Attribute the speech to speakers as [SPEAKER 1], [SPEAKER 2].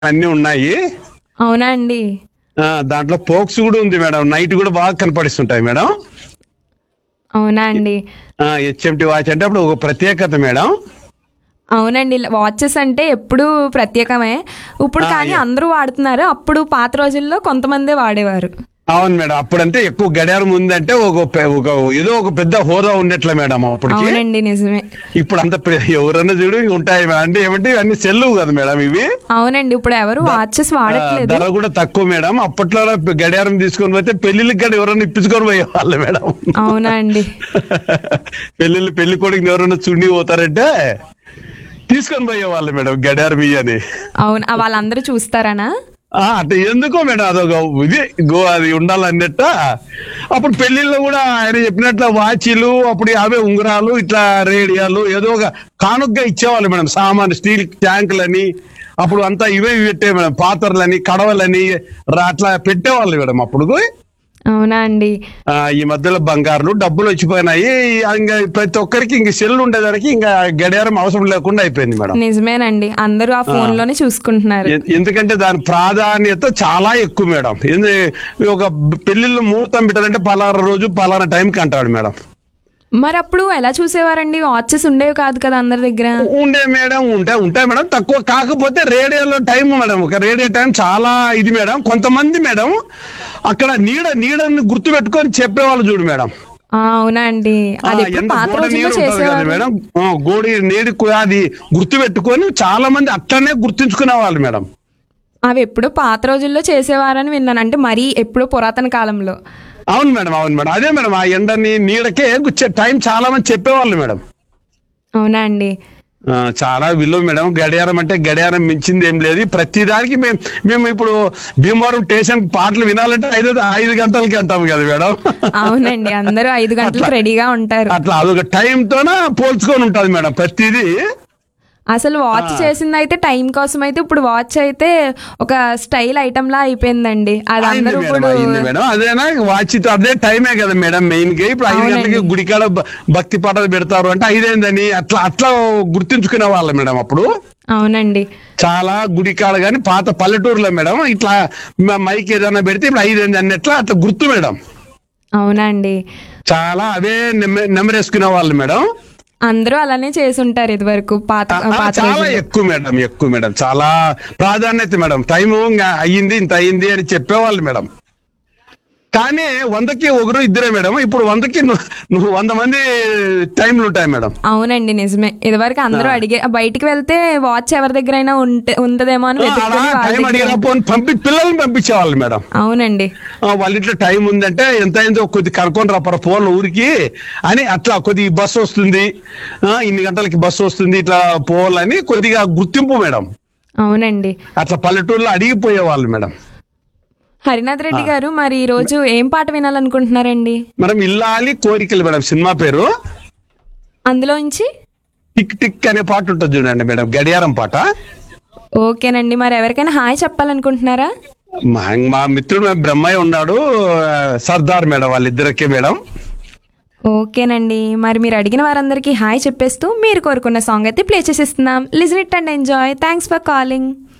[SPEAKER 1] అన్ని ఉన్నాయి
[SPEAKER 2] అవునా అండి
[SPEAKER 1] ఆ, దాంట్లో పోక్స్ కూడా ఉంది మేడం నైట్ కూడా బాగా కనపడిస్తుంటాయి మేడం
[SPEAKER 2] అవునా అండి
[SPEAKER 1] హెచ్ఎంటి వాచ్ అంటే అప్పుడు ఒక ప్రత్యేకత మేడం
[SPEAKER 2] అవునండి వాచెస్ అంటే ఎప్పుడు ప్రత్యేకమే ఇప్పుడు కానీ అందరూ వాడుతున్నారు అప్పుడు పాత రోజుల్లో కొంతమందే వాడేవారు
[SPEAKER 1] అవును మేడం అప్పుడంటే ఎక్కువ గడియారం ఉందంటే ఒక పె- ఒక ఏదో ఒక పెద్ద హోదా ఉండట్లే మేడం అప్పటికి
[SPEAKER 2] అవునండి నిజమే
[SPEAKER 1] ఇప్పుడు అంత ప్ర- ఎవరన్నా చూడు ఇవి ఉంటాయి మేడం అంటే ఏమంటే ఇవన్నీ సెల్లు కదా మేడం ఇవి
[SPEAKER 2] అవునండి ఇప్పుడు ఎవరు వాచెస్
[SPEAKER 1] ఆ,
[SPEAKER 2] వాడట్లేదు
[SPEAKER 1] ధర కూడా తక్కువ మేడం అప్పట్లో గడియారం తీసుకొని పోతే పెళ్లిళ్ళకి కూడా ఎవరన్నా ఇప్పించుకొని పోయేవాళ్ళు మేడం
[SPEAKER 2] అవునా అండి
[SPEAKER 1] పెళ్లిళ్ళు పెళ్లి కొడుకు ఎవరన్నా చుండి పోతారంటే తీసుకొని పోయేవాళ్ళు మేడం గడియారం ఇయ్యని
[SPEAKER 2] అవును ఆ వాళ్ళందరూ చూస్తారనా
[SPEAKER 1] ఆ, అంటే ఎందుకో మేడం అదొక ఇది గో అది ఉండాలన్నట్ట అప్పుడు పెళ్లిళ్ళు కూడా ఆయన చెప్పినట్లు వాచీలు అప్పుడు అవే ఉంగరాలు ఇట్లా రేడియాలు ఏదో ఒక కానుకగా ఇచ్చేవాళ్ళు మేడం సామాన్ స్టీల్ ట్యాంకులని అప్పుడు అంతా ఇవే ఇవి పెట్టే మేడం పాత్రలని కడవలని రా- అట్లా పెట్టేవాళ్ళు మేడం అప్పుడు
[SPEAKER 2] అవునా అండి
[SPEAKER 1] ఆ, ఈ మధ్యలో బంగారులు డబ్బులు వచ్చిపోయినాయి ఇంకా ప్రతి ఒక్కరికి ఇంక సెల్ ఉండేదానికి ఇంకా గడియారం అవసరం లేకుండా అయిపోయింది మేడం
[SPEAKER 2] నిజమేనండి అందరూ ఆ ఫోన్ లోనే చూసుకుంటున్నారు
[SPEAKER 1] ఎ- ఎందుకంటే దాని ప్రాధాన్యత చాలా ఎక్కువ మేడం ఎందు ఒక పెళ్లిళ్ళు ముహూర్తం పెట్టాలంటే పలానా రోజు పలానా టైంకి అంటాడు మేడం
[SPEAKER 2] మరి అప్పుడు ఎలా చూసేవారండి వాచెస్ ఉండేవి కాదు కదా అందరి దగ్గర
[SPEAKER 1] ఉండే మేడం ఉంటాయి ఉంటాయి మేడం తక్కువ కాకపోతే రేడియోలో టైం మేడం ఒక రేడియో టైం చాలా ఇది మేడం కొంతమంది మేడం అక్కడ నీడ నీడని గుర్తు పెట్టుకొని చెప్పేవాళ్ళు చూడు మేడం
[SPEAKER 2] ఆ, అవునా అండి అది
[SPEAKER 1] ఆ,
[SPEAKER 2] ఎప్పుడు
[SPEAKER 1] ఎంత
[SPEAKER 2] పాత
[SPEAKER 1] గోడ
[SPEAKER 2] రోజుల్లో
[SPEAKER 1] నీరు ఉంటది కదా
[SPEAKER 2] చేసేవారు
[SPEAKER 1] మేడం ఆ, గోడి నీడి కు- అది గుర్తు పెట్టుకొని చాలా మంది అట్లనే గుర్తుంచుకునే వాళ్ళు మేడం
[SPEAKER 2] అవి ఎప్పుడు పాత రోజుల్లో చేసేవారని విన్నాను అంటే మరీ ఎప్పుడో పురాతన కాలంలో
[SPEAKER 1] అవును మేడం అవును మేడం అదే మేడం ఆ ఎండని నీడకే గుచ్చే- టైం చాలా మంది చెప్పేవాళ్ళు మేడం
[SPEAKER 2] అవునా అండి
[SPEAKER 1] ఆ, చాలా విలువ మేడం గడియారం అంటే గడియారం మించింది ఏం లేదు ప్రతి దానికి మేము మేము ఇప్పుడు భీమవరం స్టేషన్ పాటలు వినాలంటే ఐదు ఐదు గంటలకి అంటాం కదా మేడం
[SPEAKER 2] అవునండి అందరూ ఐదు గంటలకు రెడీగా ఉంటారు
[SPEAKER 1] అట్లా అదొక టైంతోన పోల్చుకొని ఉంటది మేడం ప్రతిదీ
[SPEAKER 2] అసలు వాచ్ చేసింది అయితే టైం కోసం అయితే ఇప్పుడు వాచ్ అయితే ఒక స్టైల్ ఐటమ్ లా అయిపోయిందండి అది
[SPEAKER 1] అయింది
[SPEAKER 2] అందరూ
[SPEAKER 1] మేడం
[SPEAKER 2] ఇప్పుడు
[SPEAKER 1] అయింది మేడం అదేనా వాచ్ అదే టైమే కదా మేడం మెయిన్ గా ఇప్పుడు ఐదు
[SPEAKER 2] అవునండి.
[SPEAKER 1] గంటలకి గుడికాడ భ- భక్తి పాటలు పెడతారు అంటే ఐదైందని అట్లా అట్లా గుర్తుంచుకునే వాళ్ళం మేడం అప్పుడు
[SPEAKER 2] అవునండి
[SPEAKER 1] చాలా గుడికాడ గాని పాత పల్లెటూరులో మేడం ఇట్లా మ- మైక్ ఏదైనా పెడితే ఇప్పుడు ఐదైంది అన్నట్లా అట్లా గుర్తు మేడం
[SPEAKER 2] అవునండి
[SPEAKER 1] చాలా అవే నెమ్మ- నెమరేసుకునే వాళ్ళు మేడం
[SPEAKER 2] అందరూ అలానే చేసి ఉంటారు ఇది వరకు పాత
[SPEAKER 1] ఆ,
[SPEAKER 2] పాత
[SPEAKER 1] చాలా
[SPEAKER 2] రోజుల్లో.
[SPEAKER 1] ఎక్కువ మేడం ఎక్కువ మేడం చాలా ప్రాధాన్యత మేడం టైము ఇంకా అయ్యింది ఇంత అయ్యింది అని చెప్పేవాళ్ళు మేడం కానీ వందకి ఒకరు ఇద్దరే మేడం ఇప్పుడు వందకి ను- నువ్వు వంద మంది టైంలు ఉంటాయి మేడం
[SPEAKER 2] అవునండి నిజమే ఇదివరకు అందరూ అడిగే బయటికి వెళ్తే వాచ్ ఎవరి దగ్గర అయినా ఉంటే ఉంటదేమో అని వెతుక్కుని వాళ్ళ
[SPEAKER 1] టైం
[SPEAKER 2] దగ్గర-
[SPEAKER 1] అడిగిన పోనీ పంపి పిల్లల్ని పంపించేవాళ్ళు మేడం
[SPEAKER 2] అవునండి
[SPEAKER 1] ఆ, వాళ్ళ ఇంట్లో టైం ఉందంటే ఎంత అయిందో కొద్ది కనుక్కొని రాపర ఫోన్ ఊరికి అని అట్లా కొద్ది బస్సు వస్తుంది ఆ, ఇన్ని గంటలకి బస్సు వస్తుంది ఇట్లా పోవాలని కొద్దిగా గుర్తింపు మేడం
[SPEAKER 2] అవునండి
[SPEAKER 1] అట్లా పల్లెటూరులో అడిగిపోయేవాళ్ళు మేడం
[SPEAKER 2] హరినాథ్ రెడ్డి గారు మరి ఈ రోజు ఏం పాట వినాలనుకుంటున్నారండి
[SPEAKER 1] మనం ఇల్లాలి కోరికలు మేడం సినిమా పేరు
[SPEAKER 2] అందులోంచి
[SPEAKER 1] టిక్ టిక్ అనే పాట ఉంటుంది చూడండి మేడం గడియారం పాట
[SPEAKER 2] ఓకేనండి మరి ఎవరికైనా హాయ్ చెప్పాలనుకుంటున్నారా
[SPEAKER 1] మా మా మిత్రుడు బ్రహ్మయ్య ఉన్నాడు ఆ, సర్దార్ మేడం వాళ్ళిద్దరికే మేడం
[SPEAKER 2] ఓకేనండి మరి మీరు అడిగిన వారందరికీ హాయ్ చెప్పేస్తూ మీరు కోరుకున్న సాంగ్ అయితే ప్లే చేసిస్తున్నాం listen it and enjoy thanks for calling